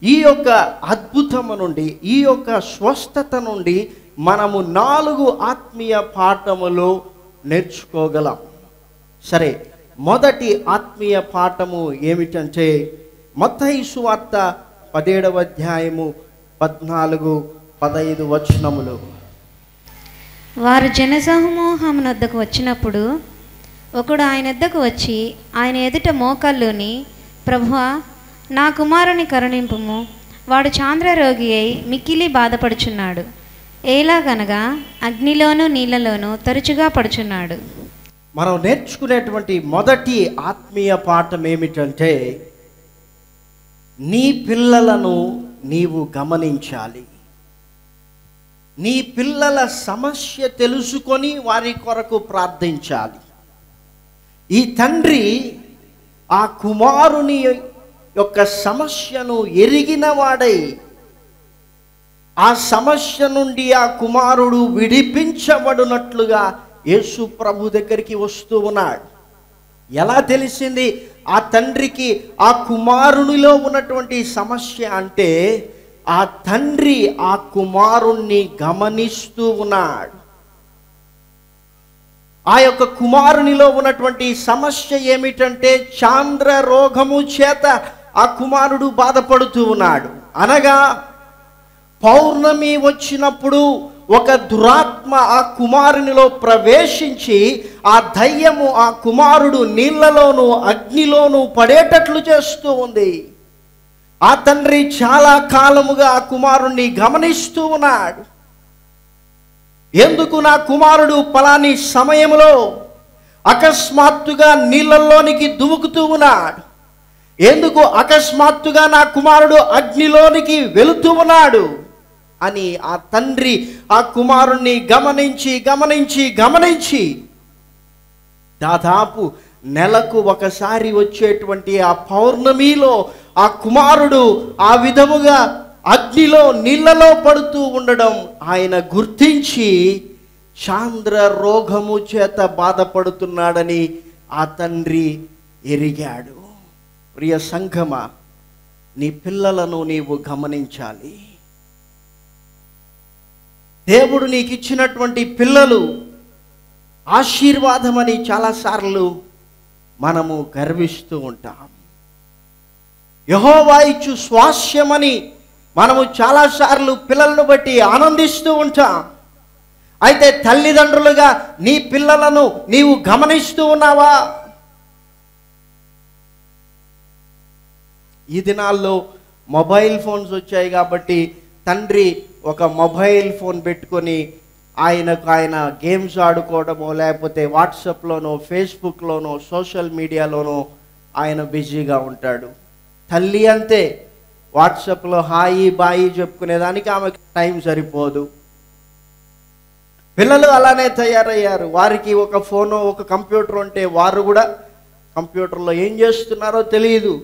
ఈ యొక్క అద్భుతము నుండి ఈ యొక్క స్వస్థత నుండి మనము నాలుగు ఆత్మీయ పాఠములు నేర్చుకోగలం సరే మొదటి ఆత్మీయ పాఠము ఏమిటంటే మత్తయి సువార్త పదిహేడవ అధ్యాయము పద్నాలుగు పదహైదు వచనములు వారు జనసమూహమునొద్దకు వచ్చినప్పుడు ఒకడు ఆయన వద్దకు వచ్చి ఆయన ఎదుట మోకల్లుని ప్రభువా నా కుమారుని కరుణింపుము వాడు చాంద్రరోగి అయి మిక్కిలి బాధపడుచున్నాడు ఏలాగనగా అగ్నిలోను నీళ్ళలోనూ తరచుగా పడుచున్నాడు మనం నేర్చుకునేటువంటి మొదటి ఆత్మీయ పాఠం ఏమిటంటే నీ పిల్లలను నీవు గమనించాలి నీ పిల్లల సమస్య తెలుసుకొని వారి కొరకు ప్రార్థించాలి ఈ తండ్రి ఆ కుమారుని యొక్క సమస్యను ఎరిగిన వాడై ఆ సమస్య నుండి ఆ కుమారుడు విడిపించబడినట్లుగా యేసు ప్రభు దగ్గరికి వస్తూ ఉన్నాడు ఎలా తెలిసింది ఆ తండ్రికి ఆ కుమారునిలో ఉన్నటువంటి సమస్య అంటే ఆ తండ్రి ఆ కుమారుణ్ణి గమనిస్తూ ఉన్నాడు ఆ యొక్క కుమారునిలో ఉన్నటువంటి సమస్య ఏమిటంటే చాంద్ర రోగము చేత ఆ కుమారుడు బాధపడుతూ ఉన్నాడు అనగా పౌర్ణమి వచ్చినప్పుడు ఒక దురాత్మ ఆ కుమారునిలో ప్రవేశించి ఆ దయ్యము ఆ కుమారుడు నీళ్లలోనూ అగ్నిలోనూ పడేటట్లు చేస్తూ ఉంది ఆ తండ్రి చాలా కాలముగా ఆ కుమారుణ్ణి గమనిస్తూ ఉన్నాడు ఎందుకు నా కుమారుడు పలాని సమయంలో అకస్మాత్తుగా నీళ్ళల్లోనికి దుముకుతూ ఉన్నాడు ఎందుకు అకస్మాత్తుగా నా కుమారుడు అగ్నిలోనికి వెళుతూ ఉన్నాడు అని ఆ తండ్రి ఆ కుమారుణ్ణి గమనించి గమనించి గమనించి దాదాపు నెలకు ఒకసారి వచ్చేటువంటి ఆ పౌర్ణమిలో ఆ కుమారుడు ఆ విధముగా అగ్నిలో నీళ్ళలో పడుతూ ఉండడం ఆయన గుర్తించి చాంద్ర రోగము చేత బాధపడుతున్నాడని ఆ తండ్రి ఎరిగాడు ప్రియ సంఘమ నీ పిల్లలను నీవు గమనించాలి దేవుడు నీకు ఇచ్చినటువంటి పిల్లలు ఆశీర్వాదమని చాలాసార్లు మనము గర్విస్తూ ఉంటాం యహోవా ఇచ్చు స్వాస్యమని మనము చాలాసార్లు పిల్లలను బట్టి ఆనందిస్తూ ఉంటాం అయితే తల్లిదండ్రులుగా నీ పిల్లలను నీవు గమనిస్తూ ఉన్నావా ఈ దినాల్లో మొబైల్ ఫోన్స్ వచ్చాయి కాబట్టి తండ్రి ఒక మొబైల్ ఫోన్ పెట్టుకొని ఆయనకు ఆయన గేమ్స్ ఆడుకోవడమో లేకపోతే వాట్సాప్లోనో ఫేస్బుక్లోనో సోషల్ మీడియాలోనో ఆయన బిజీగా ఉంటాడు తల్లి అంతే వాట్సాప్లో హాయి బాయి చెప్పుకునేదానికి ఆమెకు టైం సరిపోదు పిల్లలు అలానే తయారయ్యారు వారికి ఒక ఫోను ఒక కంప్యూటర్ ఉంటే వారు కూడా కంప్యూటర్లో ఏం చేస్తున్నారో తెలియదు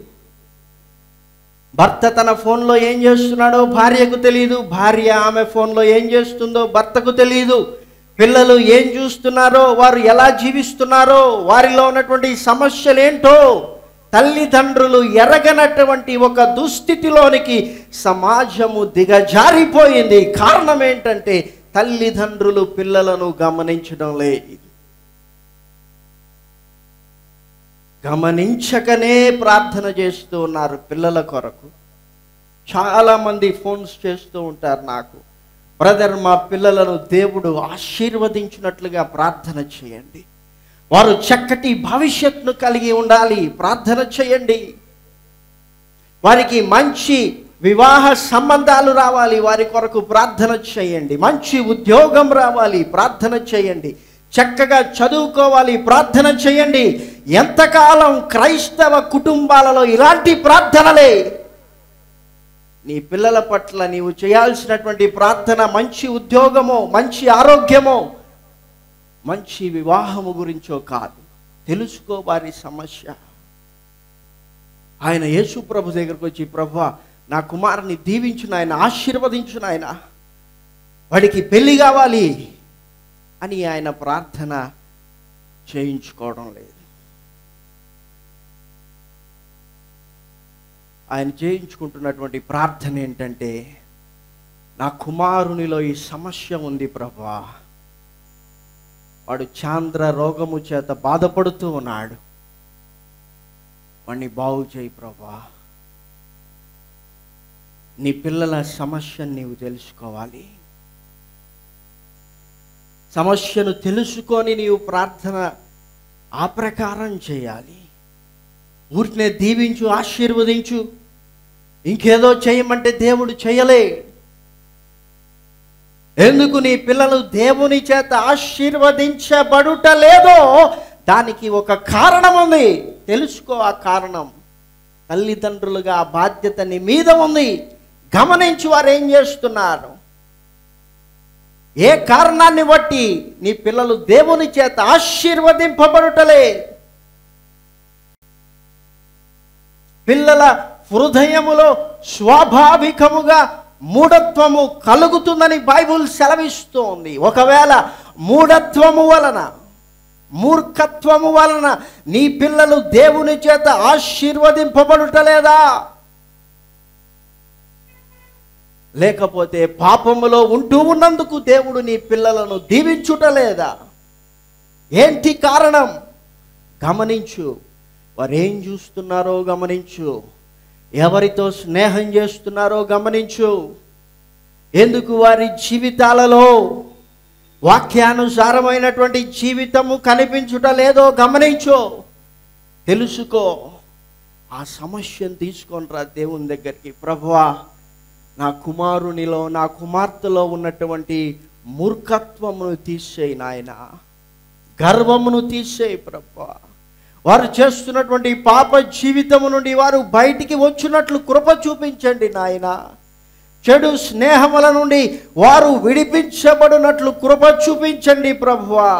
భర్త తన ఫోన్లో ఏం చేస్తున్నాడో భార్యకు తెలియదు భార్య ఆమె ఫోన్లో ఏం చేస్తుందో భర్తకు తెలియదు పిల్లలు ఏం చూస్తున్నారో వారు ఎలా జీవిస్తున్నారో వారిలో ఉన్నటువంటి సమస్యలు ఏంటో తల్లిదండ్రులు ఎరగనటువంటి ఒక దుస్థితిలోనికి సమాజము దిగజారిపోయింది కారణం ఏంటంటే తల్లిదండ్రులు పిల్లలను గమనించడం లేదు గమనించకనే ప్రార్థన చేస్తూ ఉన్నారు పిల్లల కొరకు చాలామంది ఫోన్స్ చేస్తూ ఉంటారు నాకు బ్రదర్ మా పిల్లలను దేవుడు ఆశీర్వదించినట్లుగా ప్రార్థన చేయండి వారు చక్కటి భవిష్యత్తును కలిగి ఉండాలి ప్రార్థన చేయండి వారికి మంచి వివాహ సంబంధాలు రావాలి వారి కొరకు ప్రార్థన చేయండి మంచి ఉద్యోగం రావాలి ప్రార్థన చేయండి చక్కగా చదువుకోవాలి ప్రార్థన చేయండి ఎంతకాలం క్రైస్తవ కుటుంబాలలో ఇలాంటి ప్రార్థనలే నీ పిల్లల పట్ల నీవు చేయాల్సినటువంటి ప్రార్థన మంచి ఉద్యోగమో మంచి ఆరోగ్యమో మంచి వివాహము గురించో కాదు తెలుసుకో వారి సమస్య ఆయన యేసు ప్రభు దగ్గరకు వచ్చి ప్రభు నా కుమారుని దీవించు నాయన ఆశీర్వదించు నాయన వాడికి పెళ్లి కావాలి అని ఆయన ప్రార్థన చేయించుకోవడం లేదు ఆయన చేయించుకుంటున్నటువంటి ప్రార్థన ఏంటంటే నా కుమారునిలో ఈ సమస్య ఉంది ప్రభా వాడు చాంద్ర రోగము చేత బాధపడుతూ ఉన్నాడు వాడిని బాగు చేయి ప్రభా నీ పిల్లల సమస్యను నీవు తెలుసుకోవాలి సమస్యను తెలుసుకొని నీవు ప్రార్థన ఆ ప్రకారం చేయాలి ఊరినే దీవించు ఆశీర్వదించు ఇంకేదో చేయమంటే దేవుడు చేయలే ఎందుకు నీ పిల్లలు దేవుని చేత ఆశీర్వదించబడుట లేదో దానికి ఒక కారణం ఉంది తెలుసుకో ఆ కారణం తల్లిదండ్రులుగా ఆ బాధ్యత నీ మీద ఉంది గమనించి వారు ఏం చేస్తున్నారు ఏ కారణాన్ని బట్టి నీ పిల్లలు దేవుని చేత ఆశీర్వదింపబడుటలే పిల్లల హృదయములో స్వాభావికముగా మూఢత్వము కలుగుతుందని బైబుల్ సెలవిస్తోంది ఒకవేళ మూఢత్వము వలన మూర్ఖత్వము వలన నీ పిల్లలు దేవుని చేత ఆశీర్వదింపబడుటలేదా లేకపోతే పాపములో ఉంటూ ఉన్నందుకు దేవుడు నీ పిల్లలను దీవించుటలేదా ఏంటి కారణం గమనించు వారు ఏం చూస్తున్నారో గమనించు ఎవరితో స్నేహం చేస్తున్నారో గమనించు ఎందుకు వారి జీవితాలలో వాక్యానుసారమైనటువంటి జీవితము కనిపించుట లేదో గమనించు తెలుసుకో ఆ సమస్యను తీసుకొని రా దేవుని దగ్గరికి ప్రభువా నా కుమారునిలో నా కుమార్తెలో ఉన్నటువంటి మూర్ఖత్వమును తీసేయి నాయన గర్వమును తీసేయి ప్రభా వారు చేస్తున్నటువంటి పాప జీవితము నుండి వారు బయటికి వచ్చినట్లు కృప చూపించండి నాయన చెడు స్నేహముల నుండి వారు విడిపించబడినట్లు కృప చూపించండి ప్రభువా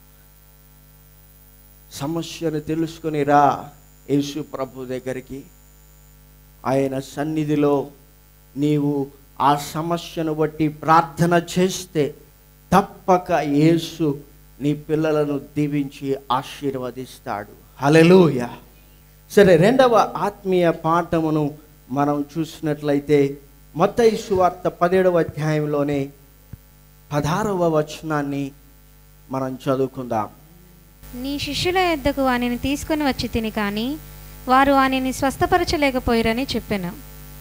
సమస్యను తెలుసుకొని రా యేసు ప్రభు దగ్గరికి ఆయన సన్నిధిలో నీవు ఆ సమస్యను బట్టి ప్రార్థన చేస్తే తప్పక యేసు నీ పిల్లలను దీవించి ఆశీర్వదిస్తాడు హలెలూయ సరే రెండవ ఆత్మీయ పాఠమును మనం చూసినట్లయితే మొత్త సువార్త పదిహేడవ అధ్యాయంలోనే పదహారవ వచనాన్ని మనం చదువుకుందాం నీ శిష్యుల యొద్దకు వానిని తీసుకొని వచ్చి తిని కానీ వారు వానిని స్వస్థపరచలేకపోయిరని చెప్పాను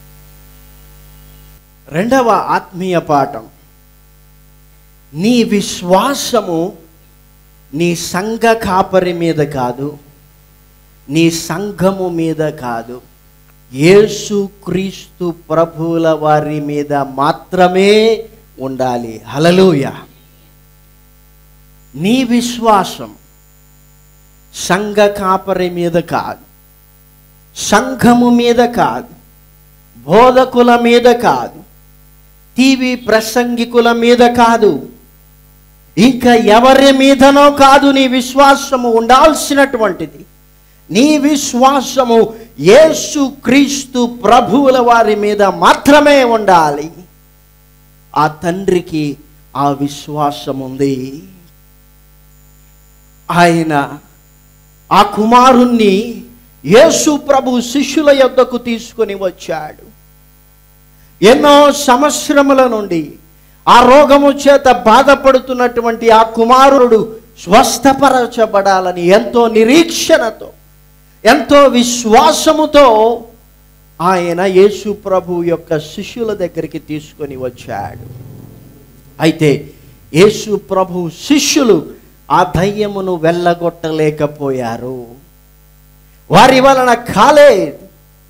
రెండవ ఆత్మీయ పాఠం నీ విశ్వాసము నీ సంఘ కాపరి మీద కాదు నీ సంఘము మీద కాదు యేసు క్రీస్తు ప్రభువుల వారి మీద మాత్రమే ఉండాలి హలలుయ నీ విశ్వాసం సంఘ కాపరి మీద కాదు సంఘము మీద కాదు బోధకుల మీద కాదు టీవీ ప్రసంగికుల మీద కాదు ఇంకా ఎవరి మీదనో కాదు నీ విశ్వాసము ఉండాల్సినటువంటిది నీ విశ్వాసము యేసు క్రీస్తు ప్రభువుల వారి మీద మాత్రమే ఉండాలి ఆ తండ్రికి ఆ విశ్వాసం ఉంది ఆయన ఆ కుమారుణ్ణి యేసు ప్రభు శిష్యుల యొద్దకు తీసుకొని వచ్చాడు ఎన్నో సంవత్సరముల నుండి ఆ రోగము చేత బాధపడుతున్నటువంటి ఆ కుమారుడు స్వస్థపరచబడాలని ఎంతో నిరీక్షణతో ఎంతో విశ్వాసముతో ఆయన యేసు ప్రభు యొక్క శిష్యుల దగ్గరికి తీసుకొని వచ్చాడు అయితే యేసు ప్రభు శిష్యులు ఆ దయ్యమును వెళ్ళగొట్టలేకపోయారు వారి వలన కాలేదు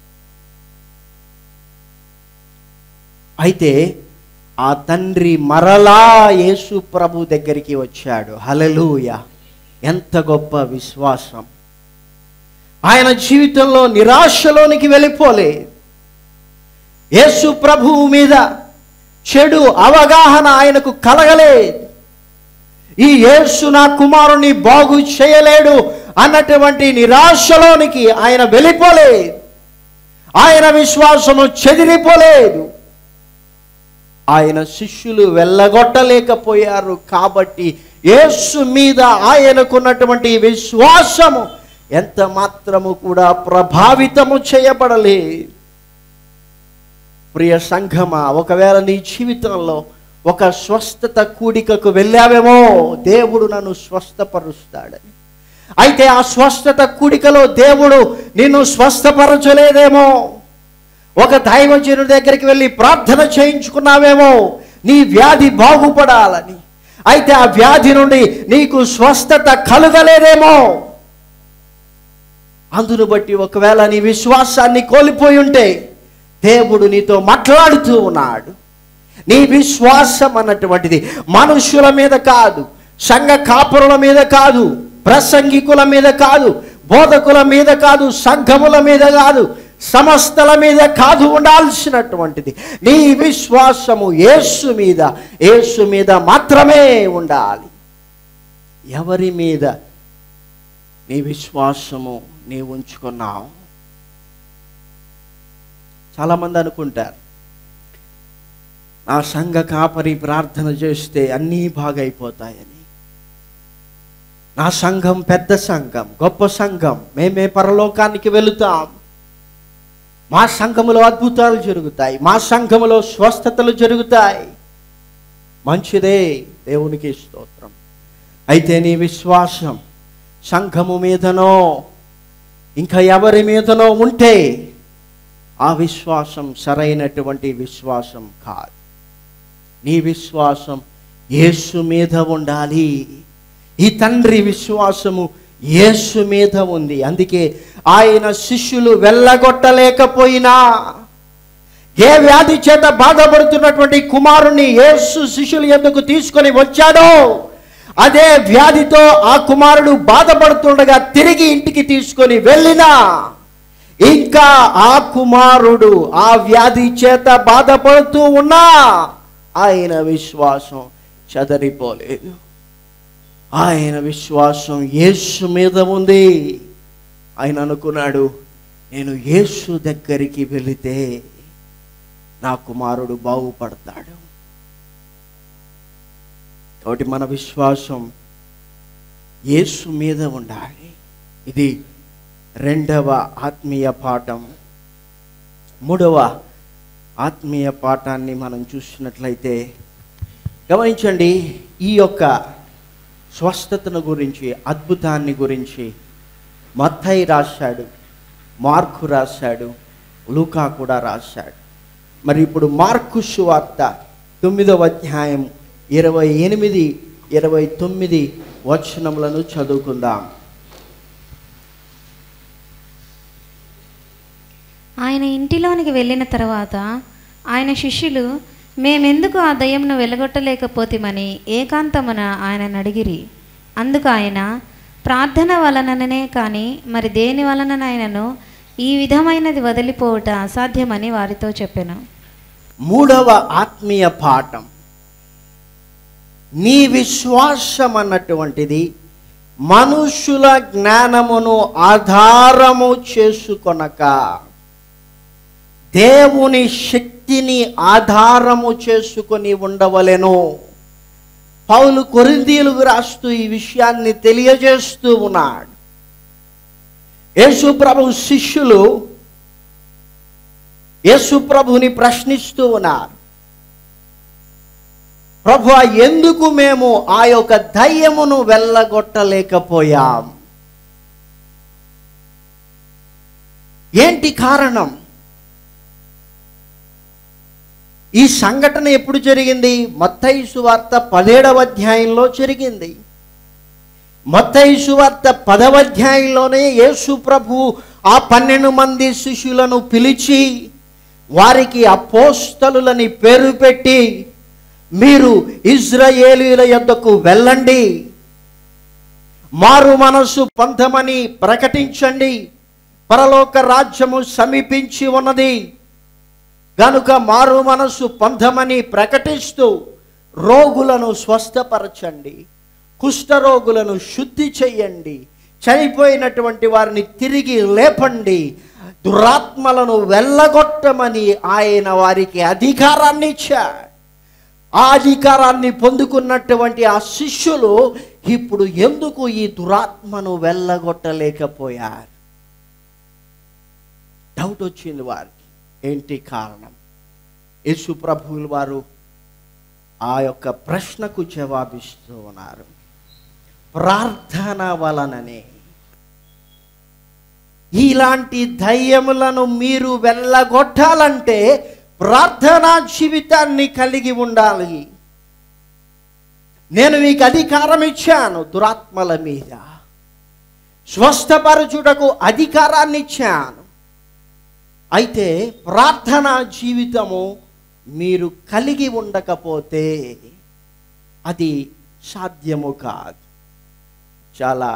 అయితే ఆ తండ్రి మరలా యేసు ప్రభు దగ్గరికి వచ్చాడు హలలుయ ఎంత గొప్ప విశ్వాసం ఆయన జీవితంలో నిరాశలోనికి వెళ్ళిపోలే యేసు ప్రభువు మీద చెడు అవగాహన ఆయనకు కలగలేదు ఈ యేసు నా కుమారుని బాగు చేయలేడు అన్నటువంటి నిరాశలోనికి ఆయన వెళ్ళిపోలేదు ఆయన విశ్వాసము చెదిరిపోలేదు ఆయన శిష్యులు వెళ్ళగొట్టలేకపోయారు కాబట్టి యేసు మీద ఆయనకున్నటువంటి విశ్వాసము ఎంత మాత్రము కూడా ప్రభావితము చేయబడలేదు ప్రియ సంఘమా ఒకవేళ నీ జీవితంలో ఒక స్వస్థత కూడికకు వెళ్ళావేమో దేవుడు నన్ను స్వస్థపరుస్తాడని అయితే ఆ స్వస్థత కూడికలో దేవుడు నిన్ను స్వస్థపరచలేదేమో ఒక దైవజనుడి దగ్గరికి వెళ్ళి ప్రార్థన చేయించుకున్నావేమో నీ వ్యాధి బాగుపడాలని అయితే ఆ వ్యాధి నుండి నీకు స్వస్థత కలుగలేదేమో అందును బట్టి ఒకవేళ నీ విశ్వాసాన్ని కోల్పోయి ఉంటే దేవుడు నీతో మాట్లాడుతూ ఉన్నాడు నీ విశ్వాసం అన్నటువంటిది మనుషుల మీద కాదు సంఘ కాపురుల మీద కాదు ప్రసంగికుల మీద కాదు బోధకుల మీద కాదు సంఘముల మీద కాదు సమస్తల మీద కాదు ఉండాల్సినటువంటిది నీ విశ్వాసము యేసు మీద యేసు మీద మాత్రమే ఉండాలి ఎవరి మీద నీ విశ్వాసము నీ ఉంచుకున్నావు చాలామంది అనుకుంటారు నా సంఘ కాపరి ప్రార్థన చేస్తే అన్నీ బాగైపోతాయని నా సంఘం పెద్ద సంఘం గొప్ప సంఘం మేమే పరలోకానికి వెళుతాం మా సంఘములో అద్భుతాలు జరుగుతాయి మా సంఘములో స్వస్థతలు జరుగుతాయి మంచిదే దేవునికి స్తోత్రం అయితే నీ విశ్వాసం సంఘము మీదనో ఇంకా ఎవరి మీదనో ఉంటే ఆ విశ్వాసం సరైనటువంటి విశ్వాసం కాదు నీ విశ్వాసం యేసు మీద ఉండాలి ఈ తండ్రి విశ్వాసము యేసు మీద ఉంది అందుకే ఆయన శిష్యులు వెళ్ళగొట్టలేకపోయినా ఏ వ్యాధి చేత బాధపడుతున్నటువంటి కుమారుణ్ణి యేసు శిష్యులు ఎందుకు తీసుకొని వచ్చాడో అదే వ్యాధితో ఆ కుమారుడు బాధపడుతుండగా తిరిగి ఇంటికి తీసుకొని వెళ్ళినా ఇంకా ఆ కుమారుడు ఆ వ్యాధి చేత బాధపడుతూ ఉన్నా ఆయన విశ్వాసం చదరిపోలేదు ఆయన విశ్వాసం యేసు మీద ఉంది ఆయన అనుకున్నాడు నేను యేసు దగ్గరికి వెళితే నా కుమారుడు బాగుపడతాడు కాబట్టి మన విశ్వాసం యేసు మీద ఉండాలి ఇది రెండవ ఆత్మీయ పాఠం మూడవ ఆత్మీయ పాఠాన్ని మనం చూసినట్లయితే గమనించండి ఈ యొక్క స్వస్థతను గురించి అద్భుతాన్ని గురించి మత్తయి రాశాడు మార్కు రాశాడు లూకా కూడా రాశాడు మరి ఇప్పుడు మార్కు సువార్త తొమ్మిదవ అధ్యాయం ఇరవై ఎనిమిది ఇరవై తొమ్మిది వచనములను చదువుకుందాం ఆయన ఇంటిలోనికి వెళ్ళిన తర్వాత ఆయన శిష్యులు మేమెందుకు ఆ దయ్యంను వెలగొట్టలేకపోతేమని ఏకాంతమున ఆయనను అడిగిరి అందుకు ఆయన ప్రార్థన వలననే కానీ మరి దేని వలననైనను ఈ విధమైనది వదిలిపోవుట అసాధ్యమని వారితో చెప్పెను మూడవ ఆత్మీయ పాఠం నీ విశ్వాసం అన్నటువంటిది మనుషుల జ్ఞానమును ఆధారము చేసుకొనక దేవుని శక్తిని ఆధారము చేసుకొని ఉండవలెను పౌలు కొరిందీలకు రాస్తూ ఈ విషయాన్ని తెలియజేస్తూ ఉన్నాడు యేసు ప్రభు శిష్యులు యేసు ప్రభుని ప్రశ్నిస్తూ ఉన్నారు ప్రభు ఎందుకు మేము ఆ యొక్క దయ్యమును వెళ్ళగొట్టలేకపోయాం ఏంటి కారణం ఈ సంఘటన ఎప్పుడు జరిగింది మత్తయి సువార్త పదేడవ అధ్యాయంలో జరిగింది మత్తయి సువార్త పదవ అధ్యాయంలోనే యేసు ప్రభు ఆ పన్నెండు మంది శిష్యులను పిలిచి వారికి అపోస్తలులని పేరు పెట్టి మీరు ఇజ్రాయేలీల యొద్దకు వెళ్ళండి మారు మనసు పొందమని ప్రకటించండి పరలోక రాజ్యము సమీపించి ఉన్నది గనుక మారు మనసు పొందమని ప్రకటిస్తూ రోగులను స్వస్థపరచండి కుష్ఠరోగులను శుద్ధి చెయ్యండి చనిపోయినటువంటి వారిని తిరిగి లేపండి దురాత్మలను వెళ్ళగొట్టమని ఆయన వారికి అధికారాన్ని ఇచ్చాడు ఆ అధికారాన్ని పొందుకున్నటువంటి ఆ శిష్యులు ఇప్పుడు ఎందుకు ఈ దురాత్మను వెళ్ళగొట్టలేకపోయారు డౌట్ వచ్చింది వారికి ఏంటి కారణం యేసు ప్రభువులు వారు ఆ యొక్క ప్రశ్నకు జవాబిస్తూ ఉన్నారు ప్రార్థన వలననే ఇలాంటి దయ్యములను మీరు వెళ్ళగొట్టాలంటే ప్రార్థనా జీవితాన్ని కలిగి ఉండాలి నేను మీకు అధికారం ఇచ్చాను దురాత్మల మీద స్వస్థపరచుటకు అధికారాన్ని ఇచ్చాను అయితే ప్రార్థనా జీవితము మీరు కలిగి ఉండకపోతే అది సాధ్యము కాదు చాలా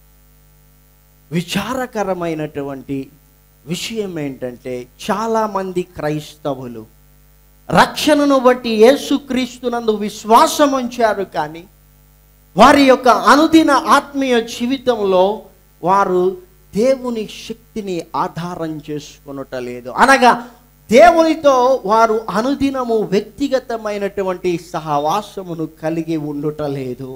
విచారకరమైనటువంటి విషయం ఏంటంటే చాలామంది క్రైస్తవులు రక్షణను బట్టి యేసుక్రీస్తునందు విశ్వాసం ఉంచారు కానీ వారి యొక్క అనుదిన ఆత్మీయ జీవితంలో వారు దేవుని శక్తిని ఆధారం చేసుకొనుట లేదు అనగా దేవునితో వారు అనుదినము వ్యక్తిగతమైనటువంటి సహవాసమును కలిగి ఉండుట లేదు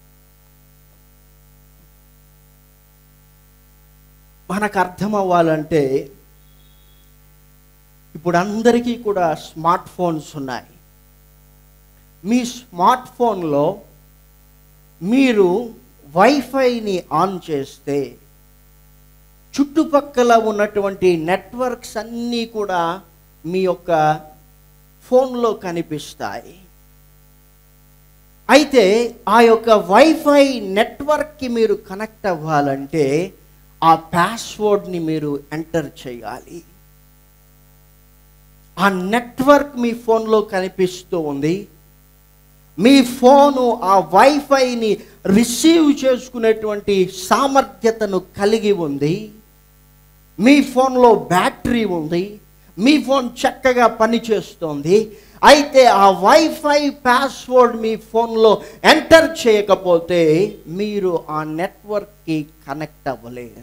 మనకు అర్థం అవ్వాలంటే ఇప్పుడు అందరికీ కూడా స్మార్ట్ ఫోన్స్ ఉన్నాయి మీ స్మార్ట్ ఫోన్లో మీరు వైఫైని ఆన్ చేస్తే చుట్టుపక్కల ఉన్నటువంటి నెట్వర్క్స్ అన్నీ కూడా మీ యొక్క ఫోన్లో కనిపిస్తాయి అయితే ఆ యొక్క వైఫై నెట్వర్క్కి మీరు కనెక్ట్ అవ్వాలంటే ఆ పాస్వర్డ్ని మీరు ఎంటర్ చేయాలి ఆ నెట్వర్క్ మీ ఫోన్లో కనిపిస్తూ ఉంది మీ ఫోను ఆ వైఫైని రిసీవ్ చేసుకునేటువంటి సామర్థ్యతను కలిగి ఉంది మీ ఫోన్లో బ్యాటరీ ఉంది మీ ఫోన్ చక్కగా పనిచేస్తోంది అయితే ఆ వైఫై పాస్వర్డ్ మీ ఫోన్లో ఎంటర్ చేయకపోతే మీరు ఆ నెట్వర్క్కి కనెక్ట్ అవ్వలేరు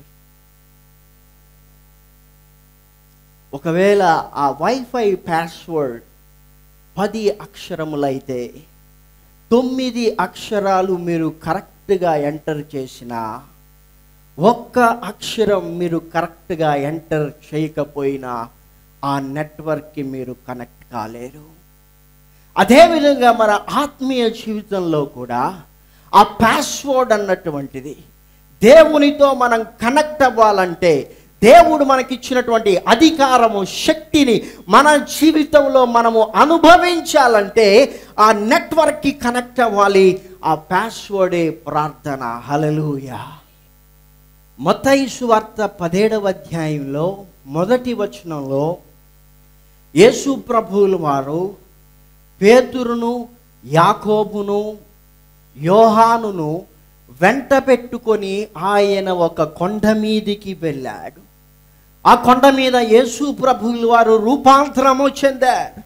ఒకవేళ ఆ వైఫై పాస్వర్డ్ పది అక్షరములైతే తొమ్మిది అక్షరాలు మీరు కరెక్ట్గా ఎంటర్ చేసినా ఒక్క అక్షరం మీరు కరెక్ట్గా ఎంటర్ చేయకపోయినా ఆ నెట్వర్క్కి మీరు కనెక్ట్ కాలేరు అదేవిధంగా మన ఆత్మీయ జీవితంలో కూడా ఆ పాస్వర్డ్ అన్నటువంటిది దేవునితో మనం కనెక్ట్ అవ్వాలంటే దేవుడు మనకిచ్చినటువంటి అధికారము శక్తిని మన జీవితంలో మనము అనుభవించాలంటే ఆ నెట్వర్క్కి కనెక్ట్ అవ్వాలి ఆ పాస్వర్డే ప్రార్థన హలలుయా మతైసు వార్త పదేడవ అధ్యాయంలో మొదటి వచనంలో యేసు ప్రభువుల వారు పేతురును యాకోబును యోహానును వెంట పెట్టుకొని ఆయన ఒక కొండ మీదికి వెళ్ళాడు ఆ కొండ మీద యేసు ప్రభువుల వారు రూపాంతరము చెందారు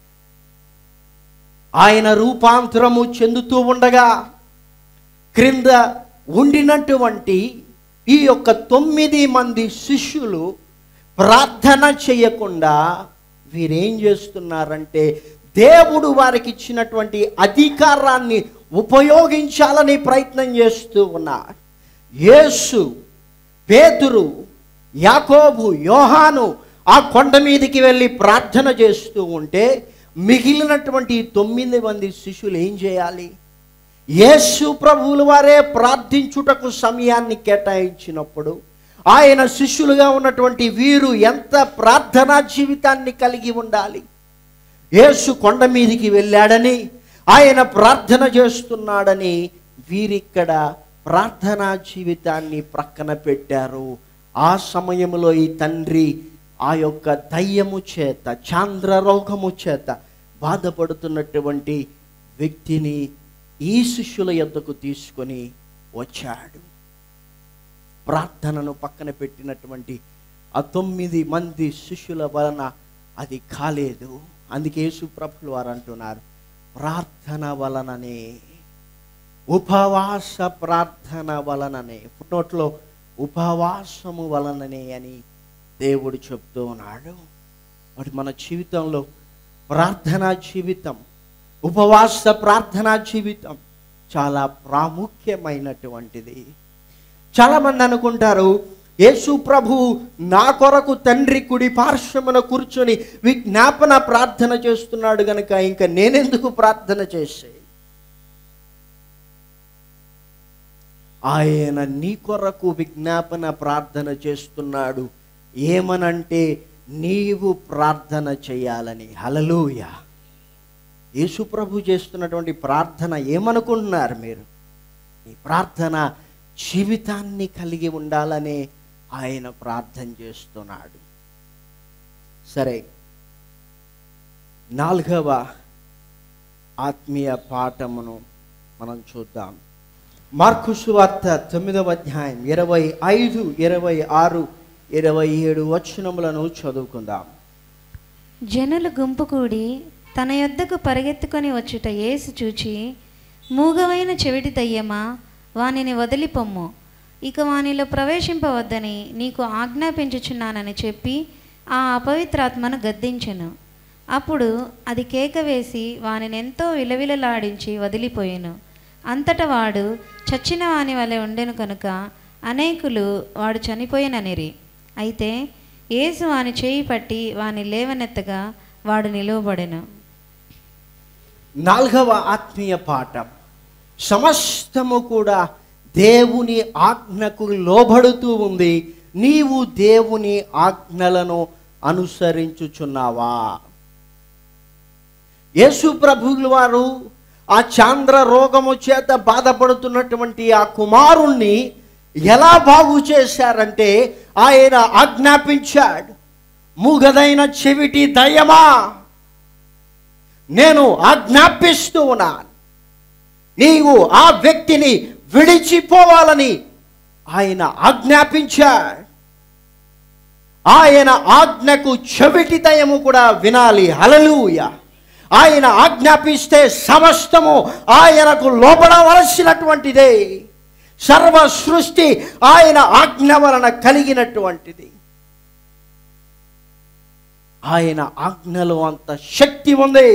ఆయన రూపాంతరము చెందుతూ ఉండగా క్రింద ఉండినటువంటి ఈ యొక్క తొమ్మిది మంది శిష్యులు ప్రార్థన చేయకుండా వీరేం చేస్తున్నారంటే దేవుడు వారికి ఇచ్చినటువంటి అధికారాన్ని ఉపయోగించాలని ప్రయత్నం చేస్తూ ఉన్నారు యేసు పేతురు యాకోబు యోహాను ఆ కొండ మీదకి వెళ్ళి ప్రార్థన చేస్తూ ఉంటే మిగిలినటువంటి ఈ తొమ్మిది మంది శిష్యులు ఏం చేయాలి యేసు ప్రభువుల వారే ప్రార్థించుటకు సమయాన్ని కేటాయించినప్పుడు ఆయన శిష్యులుగా ఉన్నటువంటి వీరు ఎంత ప్రార్థనా జీవితాన్ని కలిగి ఉండాలి యేసు కొండ మీదికి వెళ్ళాడని ఆయన ప్రార్థన చేస్తున్నాడని వీరిక్కడ ప్రార్థనా జీవితాన్ని ప్రక్కన పెట్టారు ఆ సమయంలో ఈ తండ్రి ఆ యొక్క దయ్యము చేత చాంద్ర రోగము చేత బాధపడుతున్నటువంటి వ్యక్తిని ఈ శిష్యుల యొద్దకు తీసుకొని వచ్చాడు ప్రార్థనను పక్కన పెట్టినటువంటి ఆ తొమ్మిది మంది శిష్యుల వలన అది కాలేదు అందుకే యేసు ప్రభులు వారు అంటున్నారు ప్రార్థన వలననే ఉపవాస ప్రార్థన వలననే ఫుట్నోట్లో ఉపవాసము వలననే అని దేవుడు చెప్తూ ఉన్నాడు మరి మన జీవితంలో ప్రార్థనా జీవితం ఉపవాస ప్రార్థనా జీవితం చాలా ప్రాముఖ్యమైనటువంటిది చాలామంది అనుకుంటారు యేసు ప్రభు నా కొరకు తండ్రి కుడి పార్శ్వమున కూర్చొని విజ్ఞాపన ప్రార్థన చేస్తున్నాడు గనుక ఇంకా నేనెందుకు ప్రార్థన చేసే ఆయన నీ కొరకు విజ్ఞాపన ప్రార్థన చేస్తున్నాడు ఏమనంటే నీవు ప్రార్థన చేయాలని హలలుయ యేసు ప్రభు చేస్తున్నటువంటి ప్రార్థన ఏమనుకుంటున్నారు మీరు ఈ ప్రార్థన జీవితాన్ని కలిగి ఉండాలనే ఆయన ప్రార్థన చేస్తున్నాడు సరే నాలుగవ ఆత్మీయ పాఠమును మనం చూద్దాం మార్కు సువార్త తొమ్మిదవ అధ్యాయం ఇరవై ఐదు ఇరవై ఆరు ఇరవై ఏడు వచనములను చదువుకుందాం జనులు గుంపు కూడి తన యొద్దకు పరిగెత్తుకొని వచ్చుట యేసు చూచి మూగవైన చెవిటి దయ్యమా వానిని వదిలిపొమ్ము ఇక వానిలో ప్రవేశింపవద్దని నీకు ఆజ్ఞాపించుచున్నానని చెప్పి ఆ అపవిత్రాత్మను గద్దించెను అప్పుడు అది కేక వేసి వానిని ఎంతో విలవిలలాడించి వదిలిపోయెను అంతట వాడు చచ్చిన వాని వలె ఉండెను కనుక అనేకులు వాడు చనిపోయిననిరి అయితే యేసు వాని చేయి పట్టి వాని లేవనెత్తగా వాడు నిలువబడెను నాలుగవ ఆత్మీయ పాఠం సమస్తము కూడా దేవుని ఆజ్ఞకు లోబడుతూ ఉంది నీవు దేవుని ఆజ్ఞలను అనుసరించుచున్నావా యేసు ప్రభువుల వారు ఆ చాంద్ర రోగము చేత బాధపడుతున్నటువంటి ఆ కుమారుణ్ణి ఎలా బాగు చేశారంటే ఆయన ఆజ్ఞాపించాడు మూగదైన చెవిటి దయమా నేను ఆజ్ఞాపిస్తూ ఉన్నాను నీవు ఆ వ్యక్తిని విడిచిపోవాలని ఆయన ఆజ్ఞాపించాడు ఆయన ఆజ్ఞకు చెవిటి దయము కూడా వినాలి హలలుయ ఆయన ఆజ్ఞాపిస్తే సమస్తము ఆయనకు లోపడవలసినటువంటిదే సర్వ సృష్టి ఆయన ఆజ్ఞ వలన కలిగినటువంటిది ఆయన ఆజ్ఞలో అంత శక్తి ఉంది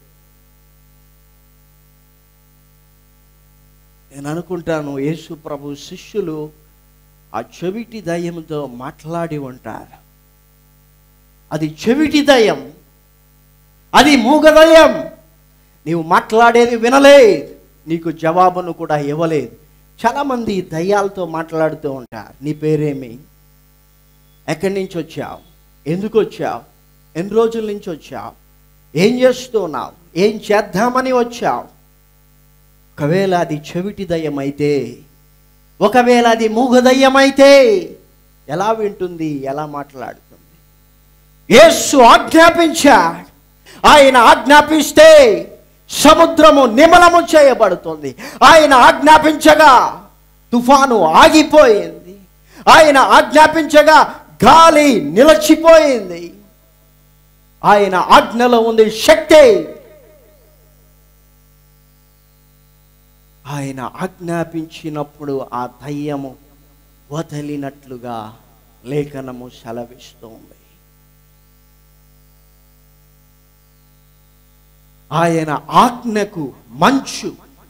నేను అనుకుంటాను యేసు ప్రభు శిష్యులు ఆ చెవిటి దయ్యంతో మాట్లాడి ఉంటారు అది చెవిటి దయ్యం అది మూగదయం నీవు మాట్లాడేది వినలేదు నీకు జవాబును కూడా ఇవ్వలేదు చాలామంది దయ్యాలతో మాట్లాడుతూ ఉంటారు నీ పేరేమి ఎక్కడి నుంచి వచ్చావు ఎందుకు వచ్చావు ఎన్ని రోజుల నుంచి వచ్చావు ఏం చేస్తున్నావు ఏం చేద్దామని వచ్చావు ఒకవేళ అది చెవిటి దయ్యం అయితే ఒకవేళ అది మూగదయ్యం అయితే ఎలా వింటుంది ఎలా మాట్లాడుతుంది యేసు ఆజ్ఞాపించాడు ఆయన ఆజ్ఞాపిస్తే సముద్రము నిమలము చేయబడుతుంది ఆయన ఆజ్ఞాపించగా తుఫాను ఆగిపోయింది ఆయన ఆజ్ఞాపించగా గాలి నిలచిపోయింది ఆయన ఆజ్ఞలో ఉంది శక్తి ఆయన ఆజ్ఞాపించినప్పుడు ఆ దయ్యము వదిలినట్లుగా లేఖనము సెలవిస్తోంది ఆయన ఆజ్ఞకు మంచు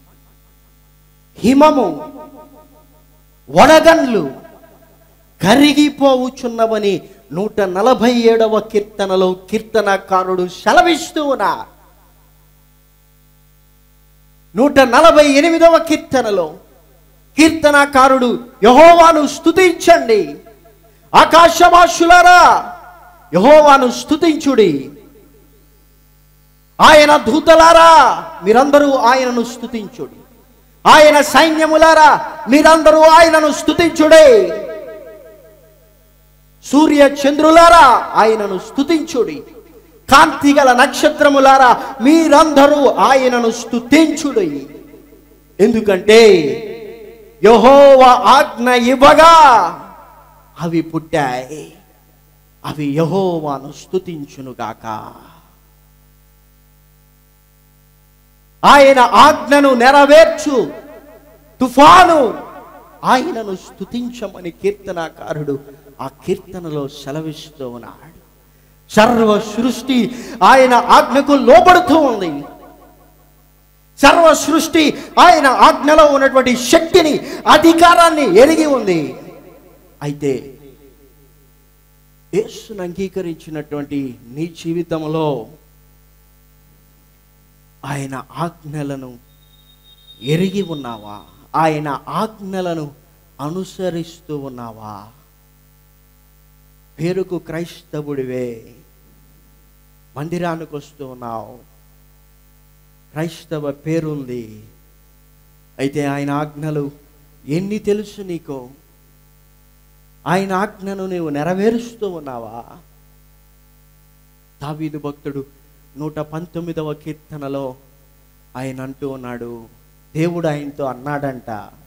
హిమము వడగండ్లు కరిగిపోవుచున్నవని నూట నలభై ఏడవ కీర్తనలో కీర్తనకారుడు సెలవిస్తూ ఉన్నారు నూట నలభై ఎనిమిదవ కీర్తనలో కీర్తనకారుడు యహోవాను స్తుతించండి ఆకాశవాసులారా యహోవాను స్తుతించుడి ఆయన దూతలారా మీరందరూ ఆయనను స్తుతించుడి ఆయన సైన్యములారా మీరందరూ ఆయనను స్తుతించుడే సూర్య చంద్రులారా ఆయనను స్తుతించుడి కాంతి గల నక్షత్రములారా మీరందరూ ఆయనను స్తుతించుడి ఎందుకంటే యహోవ ఆజ్ఞ ఇవ్వగా అవి పుట్టాయి అవి యహోవాను స్తుతించునుగాక ఆయన ఆజ్ఞను నెరవేర్చు తుఫాను ఆయనను స్తుతించమని కీర్తనాకారుడు ఆ కీర్తనలో సెలవిస్తూ ఉన్నాడు సర్వ సృష్టి ఆయన ఆజ్ఞకు లోబడుతూ ఉంది సర్వ సృష్టి ఆయన ఆజ్ఞలో ఉన్నటువంటి శక్తిని అధికారాన్ని ఎరిగి ఉంది అయితే యేసును అంగీకరించినటువంటి నీ జీవితంలో ఆయన ఆజ్ఞలను ఎరిగి ఉన్నావా ఆయన ఆజ్ఞలను అనుసరిస్తూ ఉన్నావా పేరుకు క్రైస్తవుడివే మందిరానికి వస్తూ ఉన్నావు క్రైస్తవ పేరుంది అయితే ఆయన ఆజ్ఞలు ఎన్ని తెలుసు నీకో ఆయన ఆజ్ఞను నీవు నెరవేరుస్తూ ఉన్నావా దావీదు భక్తుడు నూట పంతొమ్మిదవ కీర్తనలో ఆయన అంటూ ఉన్నాడు దేవుడు ఆయనతో అన్నాడంట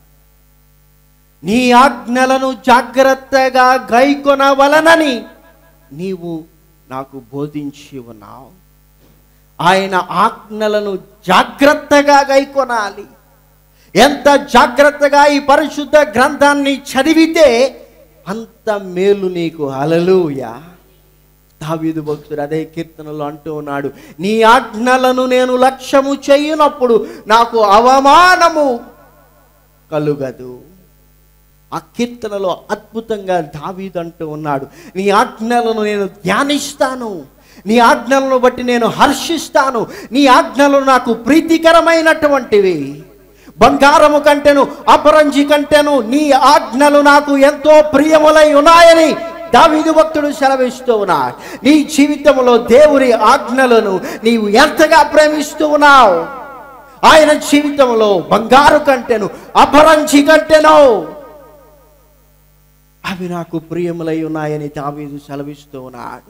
నీ ఆజ్ఞలను జాగ్రత్తగా గైకొనవలనని నీవు నాకు బోధించి ఉన్నావు ఆయన ఆజ్ఞలను జాగ్రత్తగా గైకొనాలి ఎంత జాగ్రత్తగా ఈ పరిశుద్ధ గ్రంథాన్ని చదివితే అంత మేలు నీకు హలలుయా దావీదు భక్తుడు అదే కీర్తనలో అంటూ ఉన్నాడు నీ ఆజ్ఞలను నేను లక్ష్యము చేయనప్పుడు నాకు అవమానము కలుగదు ఆ కీర్తనలో అద్భుతంగా దావీదు అంటూ ఉన్నాడు నీ ఆజ్ఞలను నేను ధ్యానిస్తాను నీ ఆజ్ఞలను బట్టి నేను హర్షిస్తాను నీ ఆజ్ఞలు నాకు ప్రీతికరమైనటువంటివి బంగారము కంటేను అపరంజి కంటేను నీ ఆజ్ఞలు నాకు ఎంతో ప్రియములై ఉన్నాయని దావీదు భక్తుడు సెలవిస్తూ ఉన్నాడు నీ జీవితంలో దేవుని ఆజ్ఞలను నీవు ఎంతగా ప్రేమిస్తూ ఉన్నావు ఆయన జీవితంలో బంగారు కంటేను అపరంజి కంటేను అవి నాకు ప్రియములై ఉన్నాయని దావీదు సెలవిస్తూ ఉన్నాడు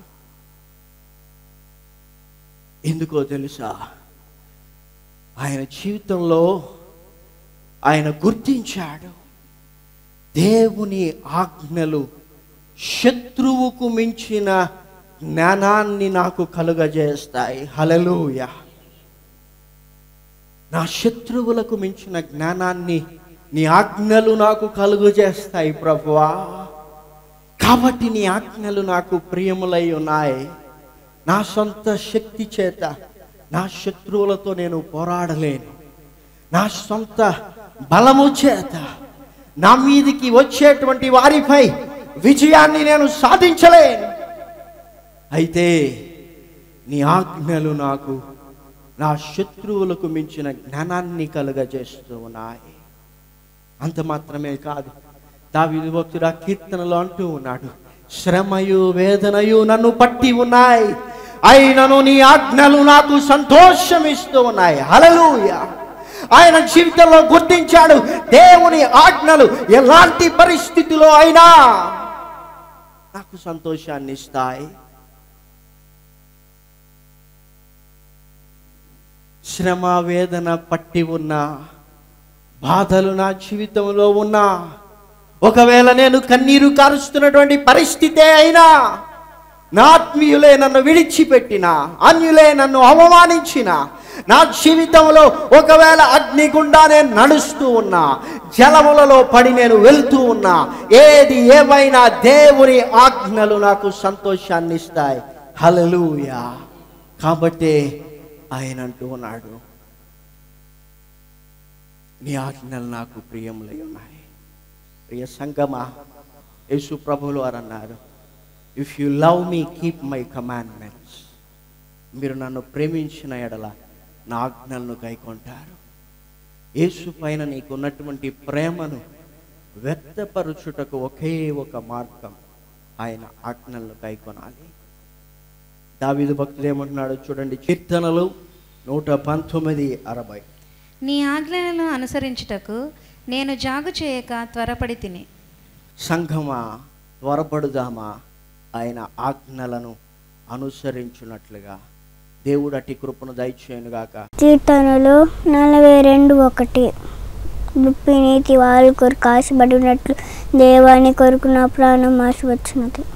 ఎందుకో తెలుసా ఆయన జీవితంలో ఆయన గుర్తించాడు దేవుని ఆజ్ఞలు శత్రువుకు మించిన జ్ఞానాన్ని నాకు కలుగజేస్తాయి హలలుయ నా శత్రువులకు మించిన జ్ఞానాన్ని నీ ఆజ్ఞలు నాకు కలుగజేస్తాయి ప్రభువా కాబట్టి నీ ఆజ్ఞలు నాకు ప్రియములై ఉన్నాయి నా సొంత శక్తి చేత నా శత్రువులతో నేను పోరాడలేను నా సొంత బలము చేత నా మీదికి వచ్చేటువంటి వారిపై విజయాన్ని నేను సాధించలేను అయితే నీ ఆజ్ఞలు నాకు నా శత్రువులకు మించిన జ్ఞానాన్ని కలుగజేస్తూ ఉన్నాయి అంత మాత్రమే కాదు దావీదు భక్తుడు ఆ కీర్తనలో అంటూ ఉన్నాడు శ్రమయు వేదనయు నన్ను పట్టి ఉన్నాయి అయినను నీ ఆజ్ఞలు నాకు సంతోషం ఇస్తూ ఉన్నాయి హలలుయ ఆయన జీవితంలో గుర్తించాడు దేవుని ఆజ్ఞలు ఎలాంటి పరిస్థితిలో అయినా నాకు సంతోషాన్ని ఇస్తాయి శ్రమ వేదన పట్టి ఉన్న బాధలు నా జీవితంలో ఉన్నా ఒకవేళ నేను కన్నీరు కారుస్తున్నటువంటి పరిస్థితే అయినా నా ఆత్మీయులే నన్ను విడిచిపెట్టిన అన్యులే నన్ను అవమానించిన నా జీవితంలో ఒకవేళ అగ్నిగుండా నేను నడుస్తూ ఉన్నా జలములలో పడి నేను వెళ్తూ ఉన్నా ఏది ఏమైనా దేవుని ఆజ్ఞలు నాకు సంతోషాన్ని ఇస్తాయి హలలుయా కాబట్టి ఆయన అంటూ ఉన్నాడు నీ ఆజ్ఞలు నాకు ప్రియములై ఉన్నాయి ప్రియ సంగమా యేసు ప్రభులు వారు అన్నారు if you love me keep my commandments మీరు నన్ను ప్రేమించిన ఎడల నా ఆజ్ఞలను గైకొంటారు యేసు పైన నీకున్నటువంటి ప్రేమను వ్యక్తపరచుటకు ఒకే ఒక మార్గం ఆయన ఆజ్ఞలను గైకొనాలి దావీదు భక్తుడు ఏమంటున్నాడు చూడండి కీర్తనలు నూట పంతొమ్మిది అరవై నీ ఆజ్ఞలను అనుసరించుటకు నేను జాగు చేయక త్వరపడి తిని సంఘమా త్వరపడుదామా ఆయన ఆజ్ఞలను అనుసరించున్నట్లుగా దేవుడు అట్టి కృపను దయచేయనుగాక కీర్తనలు నలభై రెండు ఒకటి విప్పి నీతి వాళ్ళ కొరకు ఆశపడినట్లు దేవాని కొరకు నా ప్రాణం ఆశ వచ్చినది